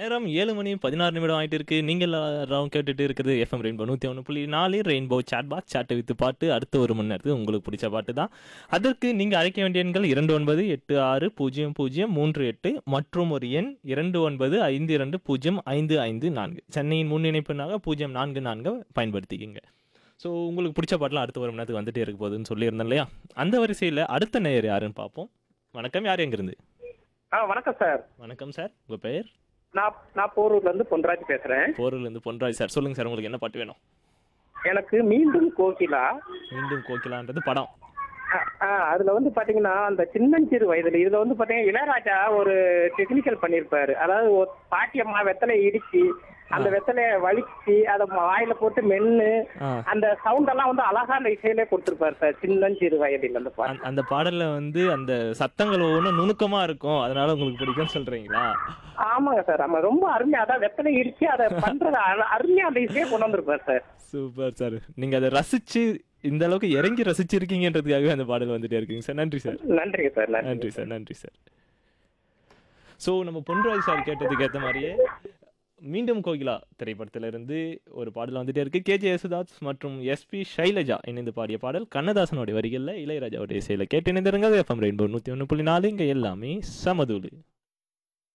நேரம் ஏழு மணி பதினாறு நிமிடம் ஆயிட்டு இருக்கு நீங்கள் எல்லாரும் கேட்டுட்டு இருக்கிறது எஃப்எம் ரெயின்போ நூற்றி ஒன்று புள்ளி நாலு ரெயின்போ சாட் பாக்ஸ் சாட்டை வித்து பாட்டு அடுத்த ஒரு மணி நேரத்துக்கு உங்களுக்கு பிடிச்ச பாட்டு தான் அதற்கு நீங்கள் அழைக்க வேண்டிய எண்கள் இரண்டு ஒன்பது எட்டு ஆறு பூஜ்ஜியம் பூஜ்ஜியம் மூன்று எட்டு மற்றும் ஒரு எண் இரண்டு ஒன்பது ஐந்து இரண்டு பூஜ்ஜியம் ஐந்து ஐந்து நான்கு சென்னையின் முன்னிணைப்புனாக பூஜ்ஜியம் நான்கு நான்கு பயன்படுத்திக்கிங்க ஸோ உங்களுக்கு பிடிச்ச பாட்டெலாம் அடுத்த ஒரு மணி நேரத்துக்கு வந்துட்டே இருக்க போகுதுன்னு சொல்லியிருந்தேன் இல்லையா அந்த வரிசையில் அடுத்த நேயர் யாருன்னு பார்ப்போம் வணக்கம் யார் எங்கிருந்து ஆ வணக்கம் சார் வணக்கம் சார் உங்கள் பெயர் நான் நான் போரூர்ல இருந்து பொன்ராஜ் பேசுறேன் போரிலிருந்து பொன்ராஜ் சார் சொல்லுங்கள் சார் உங்களுக்கு என்ன பாட்டு வேணும் எனக்கு மீண்டும் கோகிலா மீண்டும் கோகிலான்றது படம் ஆ, ஆ, அதுல வந்து பாத்தீங்கன்னா அந்த சின்னஞ்சிறு வயதுல இதுல வந்து பாத்தீங்கன்னா இளையராஜா ஒரு டெக்னிக்கல் பண்ணிருப்பாரு அதாவது ஒரு பாட்டியம்மா வெத்தலை இடிச்சு அந்த வெத்தலைய வலிச்சு அதை வாயில போட்டு மென்னு ஆ. அந்த சவுண்ட் எல்லாம் வந்து அழகா அந்த இசையிலே கொடுத்திருப்பாரு சார் சின்னஞ்சிறு வயதில் அந்த பாட்டு அந்த- அந்த பாடல்ல வந்து அந்த சத்தங்கள் ஒவ்வொன்றும் நுணுக்கமா இருக்கும் அதனால உங்களுக்கு பிடிக்கும்னு சொல்றீங்களா ஆமாங்க சார் ஆமா ரொம்ப அருமையா அதான் வெத்தலை இடிச்சு அதை பண்றது அரு- அருமையா அந்த இசையை கொண்டு வந்திருப்பாரு சார் சூப்பர் சார் நீங்க அதை ரசிச்சு இந்த அளவுக்கு இறங்கி ரசிச்சிருக்கீங்கன்றதுக்காகவே அந்த பாடல் வந்துட்டே இருக்குங்க சார் நன்றி சார் நன்றிங்க சார் நன்றி நன்றி சார் நன்றி சார் ஸோ நம்ம பொன்ராஜ் சார் கேட்டதுக்கு ஏற்ற மாதிரியே மீண்டும் கோகிலா திரைப்படத்திலிருந்து ஒரு பாடல் வந்துட்டே இருக்கு கேஜே யேசுதாஸ் மற்றும் எஸ்பி ஷைலஜா இணைந்து பாடிய பாடல் கண்ணதாசனுடைய வரிகளில் இளையராஜாவுடைய இசையில் கேட்டு இணைந்திருங்க எஃப்எம் ரெயின்போ நூற்றி ஒன்று புள்ளி நாலு இங்கே எல்லாமே சமதூளு